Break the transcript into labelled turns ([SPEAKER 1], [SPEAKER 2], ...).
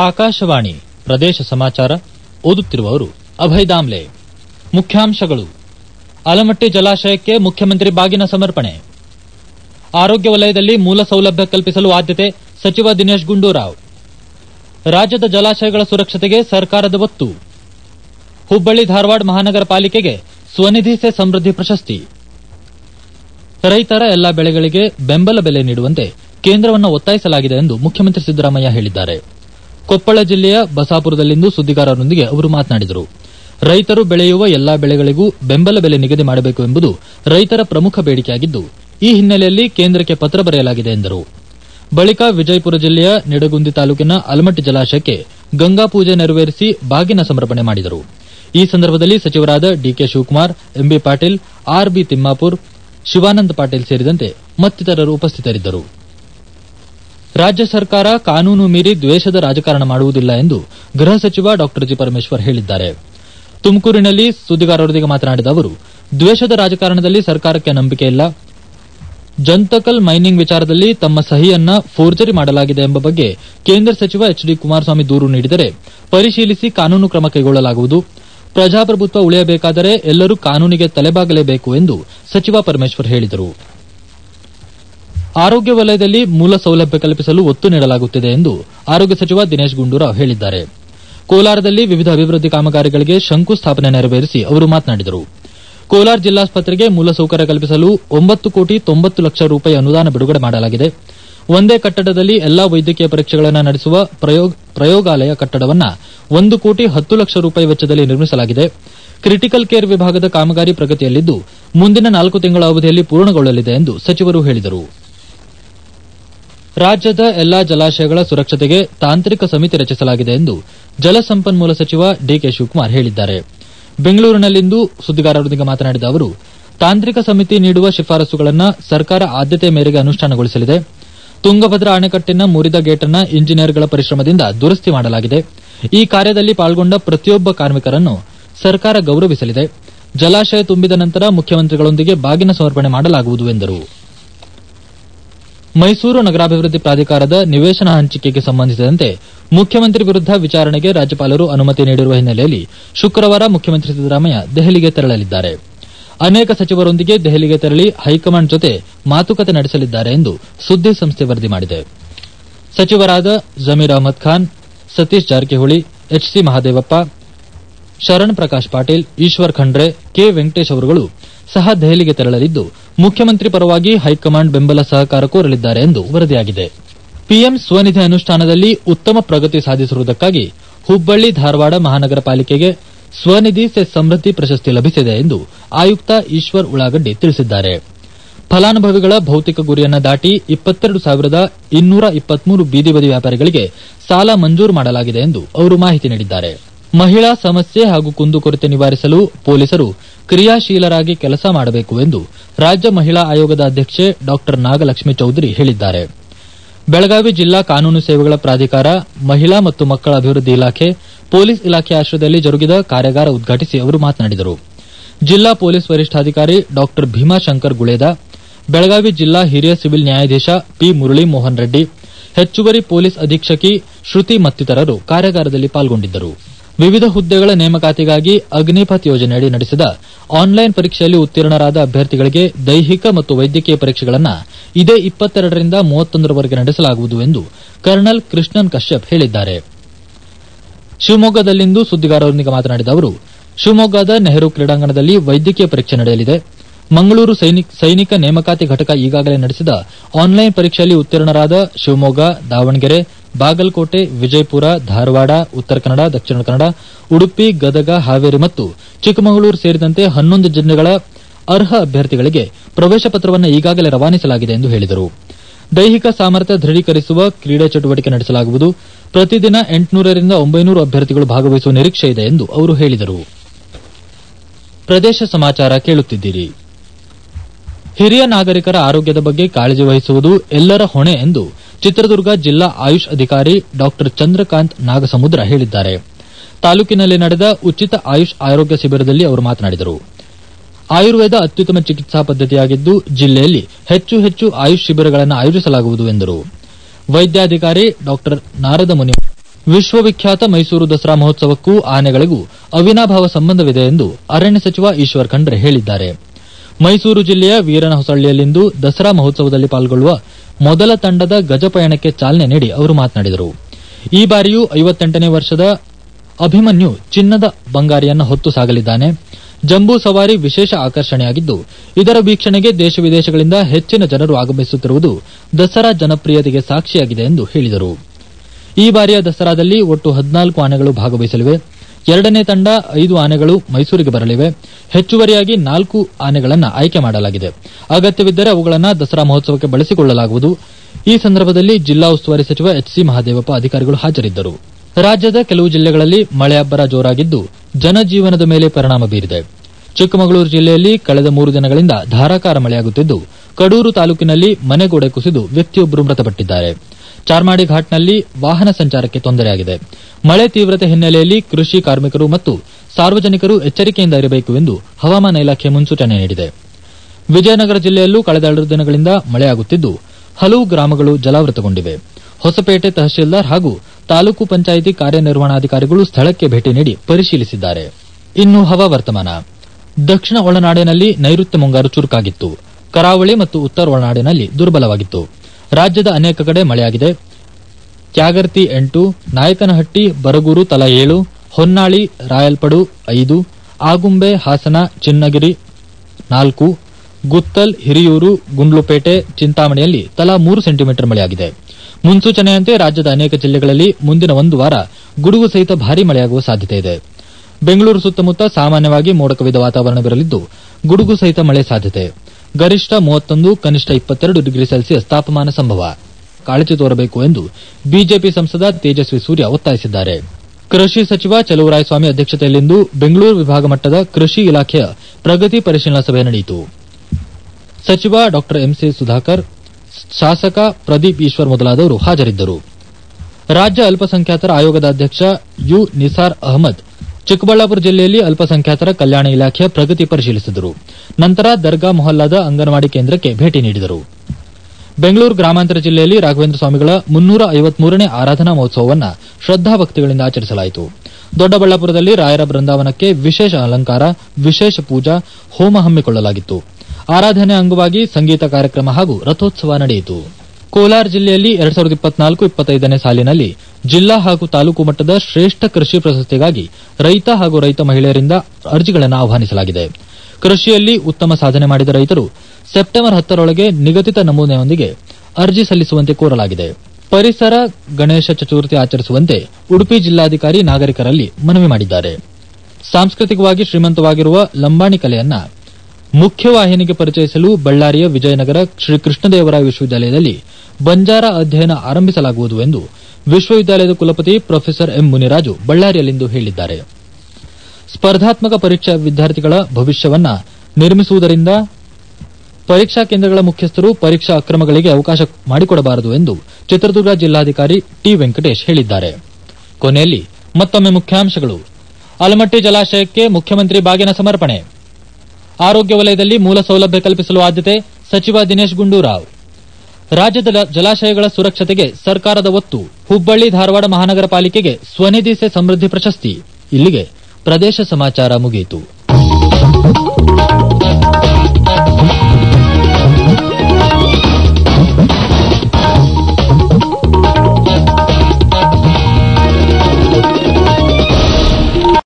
[SPEAKER 1] ಆಕಾಶವಾಣಿ ಪ್ರದೇಶ ಸಮಾಚಾರ ಓದುತ್ತಿರುವವರು ಅಭಯ್ ದಾಮ್ಲೆ ಮುಖ್ಯಾಂಶಗಳು ಆಲಮಟ್ಟಿ ಜಲಾಶಯಕ್ಕೆ ಮುಖ್ಯಮಂತ್ರಿ ಬಾಗಿನ ಸಮರ್ಪಣೆ ಆರೋಗ್ಯ ವಲಯದಲ್ಲಿ ಮೂಲ ಸೌಲಭ್ಯ ಕಲ್ಪಿಸಲು ಆದ್ಯತೆ ಸಚಿವ ದಿನೇಶ್ ಗುಂಡೂರಾವ್ ರಾಜ್ಯದ ಜಲಾಶಯಗಳ ಸುರಕ್ಷತೆಗೆ ಸರ್ಕಾರದ ಒತ್ತು ಹುಬ್ಬಳ್ಳಿ ಧಾರವಾಡ ಮಹಾನಗರ ಪಾಲಿಕೆಗೆ ಸ್ವನಿಧಿ ಸೆ ಸಮೃದ್ಧಿ ಪ್ರಶಸ್ತಿ ರೈತರ ಎಲ್ಲಾ ಬೆಳೆಗಳಿಗೆ ಬೆಂಬಲ ಬೆಲೆ ನೀಡುವಂತೆ ಕೇಂದ್ರವನ್ನು ಒತ್ತಾಯಿಸಲಾಗಿದೆ ಎಂದು ಮುಖ್ಯಮಂತ್ರಿ ಸಿದ್ದರಾಮಯ್ಯ ಹೇಳಿದ್ದಾರೆ ಕೊಪ್ಪಳ ಜಿಲ್ಲೆಯ ಬಸಾಪುರದಲ್ಲಿಂದು ಸುದ್ದಿಗಾರರೊಂದಿಗೆ ಅವರು ಮಾತನಾಡಿದರು ರೈತರು ಬೆಳೆಯುವ ಎಲ್ಲಾ ಬೆಳೆಗಳಿಗೂ ಬೆಂಬಲ ಬೆಲೆ ನಿಗದಿ ಮಾಡಬೇಕು ಎಂಬುದು ರೈತರ ಪ್ರಮುಖ ಬೇಡಿಕೆಯಾಗಿದ್ದು ಈ ಹಿನ್ನೆಲೆಯಲ್ಲಿ ಕೇಂದ್ರಕ್ಕೆ ಪತ್ರ ಬರೆಯಲಾಗಿದೆ ಎಂದರು ಬಳಿಕ ವಿಜಯಪುರ ಜಿಲ್ಲೆಯ ನಿಡಗುಂದಿ ತಾಲೂಕಿನ ಅಲಮಟ್ಟಿ ಜಲಾಶಯಕ್ಕೆ ಗಂಗಾ ಪೂಜೆ ನೆರವೇರಿಸಿ ಬಾಗಿನ ಸಮರ್ಪಣೆ ಮಾಡಿದರು ಈ ಸಂದರ್ಭದಲ್ಲಿ ಸಚಿವರಾದ D K Shivakumar M B Patil R B Timmapur Shivananda Patil ಸೇರಿದಂತೆ ಮತ್ತಿತರರು ಉಪಸ್ಥಿತರಿದ್ದರು ರಾಜ್ಯ ಸರ್ಕಾರ ಕಾನೂನು ಮೀರಿ ದ್ವೇಷದ ರಾಜಕಾರಣ ಮಾಡುವುದಿಲ್ಲ ಎಂದು ಗೃಹ ಸಚಿವ ಡಾ ಜಿ ಪರಮೇಶ್ವರ್ ಹೇಳಿದ್ದಾರೆ ತುಮಕೂರಿನಲ್ಲಿ ಸುದ್ದಿಗಾರರೊಂದಿಗೆ ಮಾತನಾಡಿದ ಅವರು ದ್ವೇಷದ ರಾಜಕಾರಣದಲ್ಲಿ ಸರ್ಕಾರಕ್ಕೆ ನಂಬಿಕೆ ಇಲ್ಲ ಜಂತಕಲ್ ಮೈನಿಂಗ್ ವಿಚಾರದಲ್ಲಿ ತಮ್ಮ ಸಹಿಯನ್ನ ಫೋರ್ಜರಿ ಮಾಡಲಾಗಿದೆ ಎಂಬ ಬಗ್ಗೆ ಕೇಂದ್ರ ಸಚಿವ ಎಚ್ ಡಿ ಕುಮಾರಸ್ವಾಮಿ ದೂರು ನೀಡಿದರೆ ಪರಿಶೀಲಿಸಿ ಕಾನೂನು ಕ್ರಮ ಕೈಗೊಳ್ಳಲಾಗುವುದು ಪ್ರಜಾಪ್ರಭುತ್ವ ಉಳಿಯಬೇಕಾದರೆ ಎಲ್ಲರೂ ಕಾನೂನಿಗೆ ತಲೆಬಾಗಲೇಬೇಕು ಎಂದು ಸಚಿವ ಪರಮೇಶ್ವರ್ ಹೇಳಿದರು ಆರೋಗ್ಯ ವಲಯದಲ್ಲಿ ಮೂಲ ಸೌಲಭ್ಯ ಕಲ್ಪಿಸಲು ಒತ್ತು ನೀಡಲಾಗುತ್ತಿದೆ ಎಂದು ಆರೋಗ್ಯ ಸಚಿವ ದಿನೇಶ್ ಗುಂಡೂರಾವ್ ಹೇಳಿದ್ದಾರೆ ಕೋಲಾರದಲ್ಲಿ ವಿವಿಧ ಅಭಿವೃದ್ಧಿ ಕಾಮಗಾರಿಗಳಿಗೆ ಶಂಕುಸ್ಥಾಪನೆ ನೆರವೇರಿಸಿ ಅವರು ಮಾತನಾಡಿದರು ಕೋಲಾರ ಜಿಲ್ಲಾಸ್ಪತ್ರೆಗೆ ಮೂಲಸೌಕರ್ಯ ಕಲ್ಪಿಸಲು ಒಂಬತ್ತು ಕೋಟಿ ತೊಂಬತ್ತು ಲಕ್ಷ ರೂಪಾಯಿ ಅನುದಾನ ಬಿಡುಗಡೆ ಮಾಡಲಾಗಿದೆ ಒಂದೇ ಕಟ್ಟಡದಲ್ಲಿ ಎಲ್ಲಾ ವೈದ್ಯಕೀಯ ಪರೀಕ್ಷೆಗಳನ್ನು ನಡೆಸುವ ಪ್ರಯೋಗಾಲಯ ಕಟ್ಟಡವನ್ನು ಒಂದು ಕೋಟಿ ಹತ್ತು ಲಕ್ಷ ರೂಪಾಯಿ ವೆಚ್ಚದಲ್ಲಿ ನಿರ್ಮಿಸಲಾಗಿದೆ ಕ್ರಿಟಿಕಲ್ ಕೇರ್ ವಿಭಾಗದ ಕಾಮಗಾರಿ ಪ್ರಗತಿಯಲ್ಲಿದ್ದು ಮುಂದಿನ ನಾಲ್ಕು ತಿಂಗಳ ಅವಧಿಯಲ್ಲಿ ಪೂರ್ಣಗೊಳ್ಳಲಿದೆ ಎಂದು ಸಚಿವರು ಹೇಳಿದರು ರಾಜ್ಯದ ಎಲ್ಲಾ ಜಲಾಶಯಗಳ ಸುರಕ್ಷತೆಗೆ ತಾಂತ್ರಿಕ ಸಮಿತಿ ರಚಿಸಲಾಗಿದೆ ಎಂದು ಜಲಸಂಪನ್ಮೂಲ ಸಚಿವ ಡಿಕೆ ಶಿವಕುಮಾರ್ ಹೇಳಿದ್ದಾರೆ ಬೆಂಗಳೂರಿನಲ್ಲಿಂದು ಸುದ್ದಿಗಾರರೊಂದಿಗೆ ಮಾತನಾಡಿದ ಅವರು ತಾಂತ್ರಿಕ ಸಮಿತಿ ನೀಡುವ ಶಿಫಾರಸುಗಳನ್ನು ಸರ್ಕಾರ ಆದ್ಯತೆ ಮೇರೆಗೆ ಅನುಷ್ಠಾನಗೊಳಿಸಲಿದೆ ತುಂಗಭದ್ರಾ ಅಣೆಕಟ್ಟಿನ ಮುರಿದ ಗೇಟನ್ನು ಇಂಜಿನಿಯರ್ಗಳ ಪರಿಶ್ರಮದಿಂದ ದುರಸ್ತಿ ಮಾಡಲಾಗಿದೆ ಈ ಕಾರ್ಯದಲ್ಲಿ ಪಾಲ್ಗೊಂಡ ಪ್ರತಿಯೊಬ್ಬ ಕಾರ್ಮಿಕರನ್ನು ಸರ್ಕಾರ ಗೌರವಿಸಲಿದೆ ಜಲಾಶಯ ತುಂಬಿದ ನಂತರ ಮುಖ್ಯಮಂತ್ರಿಗಳೊಂದಿಗೆ ಬಾಗಿನ ಸಮರ್ಪಣೆ ಮಾಡಲಾಗುವುದು ಎಂದರು ಮೈಸೂರು ನಗರಾಭಿವೃದ್ಧಿ ಪ್ರಾಧಿಕಾರದ ನಿವೇಶನ ಹಂಚಿಕೆಗೆ ಸಂಬಂಧಿಸಿದಂತೆ ಮುಖ್ಯಮಂತ್ರಿ ವಿರುದ್ದ ವಿಚಾರಣೆಗೆ ರಾಜ್ಯಪಾಲರು ಅನುಮತಿ ನೀಡಿರುವ ಹಿನ್ನೆಲೆಯಲ್ಲಿ ಶುಕ್ರವಾರ ಮುಖ್ಯಮಂತ್ರಿ ಸಿದ್ದರಾಮಯ್ಯ ದೆಹಲಿಗೆ ತೆರಳಲಿದ್ದಾರೆ ಅನೇಕ ಸಚಿವರೊಂದಿಗೆ ದೆಹಲಿಗೆ ತೆರಳಿ ಹೈಕಮಾಂಡ್ ಜೊತೆ ಮಾತುಕತೆ ನಡೆಸಲಿದ್ದಾರೆ ಎಂದು ಸುದ್ದಿ ಸಂಸ್ಥೆ ವರದಿ ಮಾಡಿದೆ ಸಚಿವರಾದ ಜಮೀರ್ ಅಹಮದ್ ಖಾನ್ ಸತೀಶ್ ಜಾರಕಿಹೊಳಿ ಎಚ್ಸಿ ಮಹದೇವಪ್ಪ ಶರಣ್ ಪ್ರಕಾಶ್ ಪಾಟೀಲ್ ಈಶ್ವರ್ ಖಂಡ್ರೆ ಕೆ ವೆಂಕಟೇಶ್ ಅವರುಗಳು ಸಹ ದೆಹಲಿಗೆ ತೆರಳಲಿದ್ದು ಮುಖ್ಯಮಂತ್ರಿ ಪರವಾಗಿ ಹೈಕಮಾಂಡ್ ಬೆಂಬಲ ಸಹಕಾರ ಕೋರಲಿದ್ದಾರೆ ಎಂದು ವರದಿಯಾಗಿದೆ ಪಿಎಂ ಸ್ವನಿಧಿ ಅನುಷ್ಠಾನದಲ್ಲಿ ಉತ್ತಮ ಪ್ರಗತಿ ಸಾಧಿಸಿರುವುದಕ್ಕಾಗಿ ಹುಬ್ಬಳ್ಳಿ ಧಾರವಾಡ ಮಹಾನಗರ ಪಾಲಿಕೆಗೆ ಸ್ವನಿಧಿ ಸೆ ಸಮೃದ್ಧಿ ಪ್ರಶಸ್ತಿ ಲಭಿಸಿದೆ ಎಂದು ಆಯುಕ್ತ ಈಶ್ವರ್ ಉಳ್ಳಾಗಡ್ಡಿ ತಿಳಿಸಿದ್ದಾರೆ ಫಲಾನುಭವಿಗಳ ಭೌತಿಕ ಗುರಿಯನ್ನ ದಾಟಿ ಇಪ್ಪತ್ತೆರಡು ಸಾವಿರದ ಇನ್ನೂರ ಇಪ್ಪತ್ಮೂರು ಬೀದಿ ಬದಿ ವ್ಯಾಪಾರಿಗಳಿಗೆ ಸಾಲ ಮಂಜೂರು ಮಾಡಲಾಗಿದೆ ಎಂದು ಅವರು ಮಾಹಿತಿ ನೀಡಿದ್ದಾರೆ ಮಹಿಳಾ ಸಮಸ್ಯೆ ಹಾಗೂ ಕುಂದುಕೊರತೆ ನಿವಾರಿಸಲು ಪೊಲೀಸರು ಕ್ರಿಯಾಶೀಲರಾಗಿ ಕೆಲಸ ಮಾಡಬೇಕು ಎಂದು ರಾಜ್ಯ ಮಹಿಳಾ ಆಯೋಗದ ಅಧ್ಯಕ್ಷೆ ಡಾ ನಾಗಲಕ್ಷ್ಮಿ ಚೌಧರಿ ಹೇಳಿದ್ದಾರೆ ಬೆಳಗಾವಿ ಜಿಲ್ಲಾ ಕಾನೂನು ಸೇವೆಗಳ ಪ್ರಾಧಿಕಾರ ಮಹಿಳಾ ಮತ್ತು ಮಕ್ಕಳ ಅಭಿವೃದ್ಧಿ ಇಲಾಖೆ ಪೊಲೀಸ್ ಇಲಾಖೆ ಆಶ್ರಯದಲ್ಲಿ ಜರುಗಿದ ಕಾರ್ಯಾಗಾರ ಉದ್ಘಾಟಿಸಿ ಅವರು ಮಾತನಾಡಿದರು ಜಿಲ್ಲಾ ಪೊಲೀಸ್ ವರಿಷ್ಠಾಧಿಕಾರಿ ಡಾ ಭೀಮಾಶಂಕರ್ ಗುಳೇದ ಬೆಳಗಾವಿ ಜಿಲ್ಲಾ ಹಿರಿಯ ಸಿವಿಲ್ ನ್ಯಾಯಾಧೀಶ ಪಿ ಮುರಳಿ ಮೋಹನ್ ರೆಡ್ಡಿ ಹೆಚ್ಚುವರಿ ಪೊಲೀಸ್ ಅಧೀಕ್ಷಕಿ ಶ್ರುತಿ ಮತ್ತಿತರರು ಕಾರ್ಯಾಗಾರದಲ್ಲಿ ಪಾಲ್ಗೊಂಡಿದ್ದರು ವಿವಿಧ ಹುದ್ದೆಗಳ ನೇಮಕಾತಿಗಾಗಿ ಅಗ್ನಿಪಥ್ ಯೋಜನೆಯಡಿ ನಡೆಸಿದ ಆನ್ಲೈನ್ ಪರೀಕ್ಷೆಯಲ್ಲಿ ಉತ್ತೀರ್ಣರಾದ ಅಭ್ಯರ್ಥಿಗಳಿಗೆ ದೈಹಿಕ ಮತ್ತು ವೈದ್ಯಕೀಯ ಪರೀಕ್ಷೆಗಳನ್ನು ಇದೇ ಇಪ್ಪತ್ತೆರಡರಿಂದ ಮೂವತ್ತೊಂದರವರೆಗೆ ನಡೆಸಲಾಗುವುದು ಎಂದು ಕರ್ನಲ್ ಕೃಷ್ಣನ್ ಕಶ್ಯಪ್ ಹೇಳಿದ್ದಾರೆ ಶಿವಮೊಗ್ಗದಲ್ಲಿಂದು ಸುದ್ದಿಗಾರರೊಂದಿಗೆ ಮಾತನಾಡಿದ ಅವರು ಶಿವಮೊಗ್ಗದ ನೆಹರು ಕ್ರೀಡಾಂಗಣದಲ್ಲಿ ವೈದ್ಯಕೀಯ ಪರೀಕ್ಷೆ ನಡೆಯಲಿದೆ ಮಂಗಳೂರು ಸೈನಿಕ ನೇಮಕಾತಿ ಘಟಕ ಈಗಾಗಲೇ ನಡೆಸಿದ ಆನ್ಲೈನ್ ಪರೀಕ್ಷೆಯಲ್ಲಿ ಉತ್ತೀರ್ಣರಾದ ಶಿವಮೊಗ್ಗ ದಾವಣಗೆರೆ ಬಾಗಲಕೋಟೆ ವಿಜಯಪುರ ಧಾರವಾಡ ಉತ್ತರ ಕನ್ನಡ ದಕ್ಷಿಣ ಕನ್ನಡ ಉಡುಪಿ ಗದಗ ಹಾವೇರಿ ಮತ್ತು ಚಿಕ್ಕಮಗಳೂರು ಸೇರಿದಂತೆ ಹನ್ನೊಂದು ಜಿಲ್ಲೆಗಳ ಅರ್ಹ ಅಭ್ಯರ್ಥಿಗಳಿಗೆ ಪ್ರವೇಶ ಪತ್ರವನ್ನು ಈಗಾಗಲೇ ರವಾನಿಸಲಾಗಿದೆ ಎಂದು ಹೇಳಿದರು ದೈಹಿಕ ಸಾಮರ್ಥ್ಯ ದೃಢೀಕರಿಸುವ ಕ್ರೀಡೆ ಚಟುವಟಿಕೆ ನಡೆಸಲಾಗುವುದು ಪ್ರತಿದಿನ ಎಂಟುನೂರರಿಂದ ಒಂಬೈನೂರು ಅಭ್ಯರ್ಥಿಗಳು ಭಾಗವಹಿಸುವ ನಿರೀಕ್ಷೆ ಇದೆ ಎಂದು ಅವರು ಹೇಳಿದರು ಪ್ರದೇಶ ಸಮಾಚಾರ ಕೇಳುತ್ತಿದ್ದೀರಿ ಹಿರಿಯ ನಾಗರಿಕರ ಆರೋಗ್ಯದ ಬಗ್ಗೆ ಕಾಳಜಿ ವಹಿಸುವುದು ಎಲ್ಲರ ಹೊಣೆ ಎಂದು ಚಿತ್ರದುರ್ಗ ಜಿಲ್ಲಾ ಆಯುಷ್ ಅಧಿಕಾರಿ ಡಾ ಚಂದ್ರಕಾಂತ್ ನಾಗಸಮುದ್ರ ಹೇಳಿದ್ದಾರೆ ತಾಲೂಕಿನಲ್ಲಿ ನಡೆದ ಉಚಿತ ಆಯುಷ್ ಆರೋಗ್ಯ ಶಿಬಿರದಲ್ಲಿ ಅವರು ಮಾತನಾಡಿದರು ಆಯುರ್ವೇದ ಅತ್ಯುತ್ತಮ ಚಿಕಿತ್ಸಾ ಪದ್ದತಿಯಾಗಿದ್ದು ಜಿಲ್ಲೆಯಲ್ಲಿ ಹೆಚ್ಚು ಹೆಚ್ಚು ಆಯುಷ್ ಶಿಬಿರಗಳನ್ನು ಆಯೋಜಿಸಲಾಗುವುದು ಎಂದರು ವೈದ್ಯಾಧಿಕಾರಿ ಡಾ ನಾರದ ಮುನಿ ವಿಶ್ವವಿಖ್ಯಾತ ಮೈಸೂರು ದಸರಾ ಮಹೋತ್ಸವಕ್ಕೂ ಆನೆಗಳಿಗೂ ಅವಿನಾಭಾವ ಸಂಬಂಧವಿದೆ ಎಂದು ಅರಣ್ಯ ಸಚಿವ ಈಶ್ವರ್ ಖಂಡ್ರೆ ಹೇಳಿದ್ದಾರೆ ಮೈಸೂರು ಜಿಲ್ಲೆಯ ವೀರನಹೊಸಳ್ಳಿಯಲ್ಲಿಂದು ದಸರಾ ಮಹೋತ್ಸವದಲ್ಲಿ ಪಾಲ್ಗೊಳ್ಳುವ ಮೊದಲ ತಂಡದ ಗಜ ಪಯಣಕ್ಕೆ ಚಾಲನೆ ನೀಡಿ ಅವರು ಮಾತನಾಡಿದರು ಈ ಬಾರಿಯೂ ಐವತ್ತೆಂಟನೇ ವರ್ಷದ ಅಭಿಮನ್ಯು ಚಿನ್ನದ ಬಂಗಾರಿಯನ್ನು ಹೊತ್ತು ಸಾಗಲಿದ್ದಾನೆ ಜಂಬೂ ಸವಾರಿ ವಿಶೇಷ ಆಕರ್ಷಣೆಯಾಗಿದ್ದು ಇದರ ವೀಕ್ಷಣೆಗೆ ದೇಶ ವಿದೇಶಗಳಿಂದ ಹೆಚ್ಚಿನ ಜನರು ಆಗಮಿಸುತ್ತಿರುವುದು ದಸರಾ ಜನಪ್ರಿಯತೆಗೆ ಸಾಕ್ಷಿಯಾಗಿದೆ ಎಂದು ಹೇಳಿದರು ಈ ಬಾರಿಯ ದಸರಾದಲ್ಲಿ ಒಟ್ಟು ಹದಿನಾಲ್ಕು ಆನೆಗಳು ಭಾಗವಹಿಸಲಿವೆ ಎರಡನೇ ತಂಡ ಐದು ಆನೆಗಳು ಮೈಸೂರಿಗೆ ಬರಲಿವೆ ಹೆಚ್ಚುವರಿಯಾಗಿ ನಾಲ್ಕು ಆನೆಗಳನ್ನು ಆಯ್ಕೆ ಮಾಡಲಾಗಿದೆ ಅಗತ್ಯವಿದ್ದರೆ ಅವುಗಳನ್ನು ದಸರಾ ಮಹೋತ್ಸವಕ್ಕೆ ಬಳಸಿಕೊಳ್ಳಲಾಗುವುದು ಈ ಸಂದರ್ಭದಲ್ಲಿ ಜಿಲ್ಲಾ ಉಸ್ತುವಾರಿ ಸಚಿವ ಎಚ್ ಸಿ ಮಹದೇವಪ್ಪ ಅಧಿಕಾರಿಗಳು ಹಾಜರಿದ್ದರು ರಾಜ್ಯದ ಕೆಲವು ಜಿಲ್ಲೆಗಳಲ್ಲಿ ಮಳೆ ಅಬ್ಬರ ಜೋರಾಗಿದ್ದು ಜನಜೀವನದ ಮೇಲೆ ಪರಿಣಾಮ ಬೀರಿದೆ ಚಿಕ್ಕಮಗಳೂರು ಜಿಲ್ಲೆಯಲ್ಲಿ ಕಳೆದ ಮೂರು ದಿನಗಳಿಂದ ಧಾರಾಕಾರ ಮಳೆಯಾಗುತ್ತಿದ್ದು ಕಡೂರು ತಾಲೂಕಿನಲ್ಲಿ ಮನೆಗೋಡೆ ಕುಸಿದು ವ್ಯಕ್ತಿಯೊಬ್ಬರು ಮೃತಪಟ್ಟಿದ್ದಾರೆ ಚಾರ್ಮಾಡಿ ಘಾಟ್ನಲ್ಲಿ ವಾಹನ ಸಂಚಾರಕ್ಕೆ ತೊಂದರೆಯಾಗಿದೆ ಮಳೆ ತೀವ್ರತೆ ಹಿನ್ನೆಲೆಯಲ್ಲಿ ಕೃಷಿ ಕಾರ್ಮಿಕರು ಮತ್ತು ಸಾರ್ವಜನಿಕರು ಎಚ್ಚರಿಕೆಯಿಂದ ಇರಬೇಕು ಎಂದು ಹವಾಮಾನ ಇಲಾಖೆ ಮುನ್ಸೂಚನೆ ನೀಡಿದೆ ವಿಜಯನಗರ ಜಿಲ್ಲೆಯಲ್ಲೂ ಕಳೆದ ಎರಡು ದಿನಗಳಿಂದ ಮಳೆಯಾಗುತ್ತಿದ್ದು ಹಲವು ಗ್ರಾಮಗಳು ಜಲಾವೃತಗೊಂಡಿವೆ ಹೊಸಪೇಟೆ ತಹಶೀಲ್ದಾರ್ ಹಾಗೂ ತಾಲೂಕು ಪಂಚಾಯಿತಿ ಕಾರ್ಯನಿರ್ವಹಣಾಧಿಕಾರಿಗಳು ಸ್ಥಳಕ್ಕೆ ಭೇಟಿ ನೀಡಿ ಪರಿಶೀಲಿಸಿದ್ದಾರೆ ಇನ್ನು ಹವಾವರ್ತಮಾನ ದಕ್ಷಿಣ ಒಳನಾಡಿನಲ್ಲಿ ನೈಋತ್ಯ ಮುಂಗಾರು ಚುರುಕಾಗಿತ್ತು ಕರಾವಳಿ ಮತ್ತು ಉತ್ತರ ಒಳನಾಡಿನಲ್ಲಿ ದುರ್ಬಲವಾಗಿತ್ತು ರಾಜ್ಯದ ಅನೇಕ ಕಡೆ ಮಳೆಯಾಗಿದೆ ತ್ಯಾಗರ್ತಿ ಎಂಟು ನಾಯಕನಹಟ್ಟಿ ಬರಗೂರು ತಲಾ ಏಳು ಹೊನ್ನಾಳಿ ರಾಯಲ್ಪಡು ಐದು ಆಗುಂಬೆ ಹಾಸನ ಚಿನ್ನಗಿರಿ ನಾಲ್ಕು ಗುತ್ತಲ್ ಹಿರಿಯೂರು ಗುಂಡ್ಲುಪೇಟೆ ಚಿಂತಾಮಣಿಯಲ್ಲಿ ತಲಾ ಮೂರು ಸೆಂಟಿಮೀಟರ್ ಮಳೆಯಾಗಿದೆ ಮುನ್ಸೂಚನೆಯಂತೆ ರಾಜ್ಯದ ಅನೇಕ ಜಿಲ್ಲೆಗಳಲ್ಲಿ ಮುಂದಿನ ಒಂದು ವಾರ ಗುಡುಗು ಸಹಿತ ಭಾರೀ ಮಳೆಯಾಗುವ ಸಾಧ್ಯತೆ ಇದೆ ಬೆಂಗಳೂರು ಸುತ್ತಮುತ್ತ ಸಾಮಾನ್ಯವಾಗಿ ಮೋಡ ಕವಿದ ವಾತಾವರಣವಿರಲಿದ್ದು ಗುಡುಗು ಸಹಿತ ಮಳೆ ಸಾಧ್ಯತೆ ಗರಿಷ್ಠ ಮೂವತ್ತೊಂದು ಕನಿಷ್ಠ ಇಪ್ಪತ್ತೆರಡು ಡಿಗ್ರಿ ಸೆಲ್ಸಿಯಸ್ ತಾಪಮಾನ ಸಂಭವ ಕಾಳಜಿ ತೋರಬೇಕು ಎಂದು ಬಿಜೆಪಿ ಸಂಸದ ತೇಜಸ್ವಿ ಸೂರ್ಯ ಒತ್ತಾಯಿಸಿದ್ದಾರೆ ಕೃಷಿ ಸಚಿವ ಚಲುವರಾಯಸ್ವಾಮಿ ಅಧ್ಯಕ್ಷತೆಯಲ್ಲಿಂದು ಬೆಂಗಳೂರು ವಿಭಾಗ ಮಟ್ಟದ ಕೃಷಿ ಇಲಾಖೆಯ ಪ್ರಗತಿ ಪರಿಶೀಲನಾ ಸಭೆ ನಡೆಯಿತು ಸಚಿವ ಡಾ ಎಂಸಿ ಸುಧಾಕರ್ ಶಾಸಕ ಪ್ರದೀಪ್ ಈಶ್ವರ್ ಮೊದಲಾದವರು ಹಾಜರಿದ್ದರು ರಾಜ್ಯ ಅಲ್ಪಸಂಖ್ಯಾತರ ಆಯೋಗದ ಅಧ್ಯಕ್ಷ ಯು ನಿಸಾರ್ ಅಹಮದ್ ಚಿಕ್ಕಬಳ್ಳಾಪುರ ಜಿಲ್ಲೆಯಲ್ಲಿ ಅಲ್ಪಸಂಖ್ಯಾತರ ಕಲ್ಯಾಣ ಇಲಾಖೆಯ ಪ್ರಗತಿ ಪರಿಶೀಲಿಸಿದರು ನಂತರ ದರ್ಗಾ ಮೊಹಲ್ಲಾದ ಅಂಗನವಾಡಿ ಕೇಂದ್ರಕ್ಕೆ ಭೇಟಿ ನೀಡಿದರು ಬೆಂಗಳೂರು ಗ್ರಾಮಾಂತರ ಜಿಲ್ಲೆಯಲ್ಲಿ ರಾಘವೇಂದ್ರ ಸ್ವಾಮಿಗಳ ಮುನ್ನೂರ ಐವತ್ಮೂರನೇ ಆರಾಧನಾ ಮಹೋತ್ಸವವನ್ನು ಶ್ರದ್ದಾಭಕ್ತಿಗಳಿಂದ ಆಚರಿಸಲಾಯಿತು ದೊಡ್ಡಬಳ್ಳಾಪುರದಲ್ಲಿ ರಾಯರ ಬೃಂದಾವನಕ್ಕೆ ವಿಶೇಷ ಅಲಂಕಾರ ವಿಶೇಷ ಪೂಜಾ ಹೋಮ ಹಮ್ಮಿಕೊಳ್ಳಲಾಗಿತ್ತು ಆರಾಧನೆ ಅಂಗವಾಗಿ ಸಂಗೀತ ಕಾರ್ಯಕ್ರಮ ಹಾಗೂ ರಥೋತ್ಸವ ನಡೆಯಿತು ಕೋಲಾರ ಜಿಲ್ಲೆಯಲ್ಲಿ ಎರಡ್ ಸಾವಿರದ ಇಪ್ಪತ್ನಾಲ್ಕು ಇಪ್ಪತ್ತೈದನೇ ಸಾಲಿನಲ್ಲಿ ಜಿಲ್ಲಾ ಹಾಗೂ ತಾಲೂಕು ಮಟ್ಟದ ಶ್ರೇಷ್ಠ ಕೃಷಿ ಪ್ರಶಸ್ತಿಗಾಗಿ ರೈತ ಹಾಗೂ ರೈತ ಮಹಿಳೆಯರಿಂದ ಅರ್ಜಿಗಳನ್ನು ಆಹ್ವಾನಿಸಲಾಗಿದೆ ಕೃಷಿಯಲ್ಲಿ ಉತ್ತಮ ಸಾಧನೆ ಮಾಡಿದ ರೈತರು ಸೆಪ್ಟೆಂಬರ್ ಹತ್ತರೊಳಗೆ ನಿಗದಿತ ನಮೂನೆಯೊಂದಿಗೆ ಅರ್ಜಿ ಸಲ್ಲಿಸುವಂತೆ ಕೋರಲಾಗಿದೆ ಪರಿಸರ ಗಣೇಶ ಚತುರ್ಥಿ ಆಚರಿಸುವಂತೆ ಉಡುಪಿ ಜಿಲ್ಲಾಧಿಕಾರಿ ನಾಗರಿಕರಲ್ಲಿ ಮನವಿ ಮಾಡಿದ್ದಾರೆ ಸಾಂಸ್ಕೃತಿಕವಾಗಿ ಶ್ರೀಮಂತವಾಗಿರುವ ಲಂಬಾಣಿ ಕಲೆಯನ್ನ ಮುಖ್ಯವಾಹಿನಿಗೆ ಪರಿಚಯಿಸಲು ಬಳ್ಳಾರಿಯ ವಿಜಯನಗರ ಶ್ರೀ ಕೃಷ್ಣದೇವರಾಯ ವಿಶ್ವವಿದ್ಯಾಲಯದಲ್ಲಿ ಬಂಜಾರ ಅಧ್ಯಯನ ಆರಂಭಿಸಲಾಗುವುದು ಎಂದು ವಿಶ್ವವಿದ್ಯಾಲಯದ ಕುಲಪತಿ ಪ್ರೊಫೆಸರ್ ಎಂ ಮುನಿರಾಜು ಬಳ್ಳಾರಿಯಲ್ಲಿಂದು ಹೇಳಿದ್ದಾರೆ ಸ್ಪರ್ಧಾತ್ಮಕ ಪರೀಕ್ಷಾ ವಿದ್ಯಾರ್ಥಿಗಳ ಭವಿಷ್ಯವನ್ನ ನಿರ್ಮಿಸುವುದರಿಂದ ಪರೀಕ್ಷಾ ಕೇಂದ್ರಗಳ ಮುಖ್ಯಸ್ಥರು ಪರೀಕ್ಷಾ ಅಕ್ರಮಗಳಿಗೆ ಅವಕಾಶ ಮಾಡಿಕೊಡಬಾರದು ಎಂದು ಚಿತ್ರದುರ್ಗ ಜಿಲ್ಲಾಧಿಕಾರಿ ಟಿ ವೆಂಕಟೇಶ್ ಹೇಳಿದ್ದಾರೆ ಕೊನೆಯಲ್ಲಿ ಮತ್ತೊಮ್ಮೆ ಮುಖ್ಯಾಂಶಗಳು ಆಲಮಟ್ಟಿ ಜಲಾಶಯಕ್ಕೆ ಮುಖ್ಯಮಂತ್ರಿ ಬಾಗಿನ ಸಮರ್ಪಣೆ ಆರೋಗ್ಯ ವಲಯದಲ್ಲಿ ಮೂಲ ಸೌಲಭ್ಯ ಕಲ್ಪಿಸಲು ಆದ್ಯತೆ ಸಚಿವ ದಿನೇಶ್ ಗುಂಡೂರಾವ್ ರಾಜ್ಯದ ಜಲಾಶಯಗಳ ಸುರಕ್ಷತೆಗೆ ಸರ್ಕಾರದ ಒತ್ತು ಹುಬ್ಬಳ್ಳಿ ಧಾರವಾಡ ಮಹಾನಗರ ಪಾಲಿಕೆಗೆ ಸ್ವನಿಧಿ ಸೆ ಸಮೃದ್ಧಿ ಪ್ರಶಸ್ತಿ ಇಲ್ಲಿಗೆ ಪ್ರದೇಶ ಸಮಾಚಾರ ಮುಗಿಯಿತು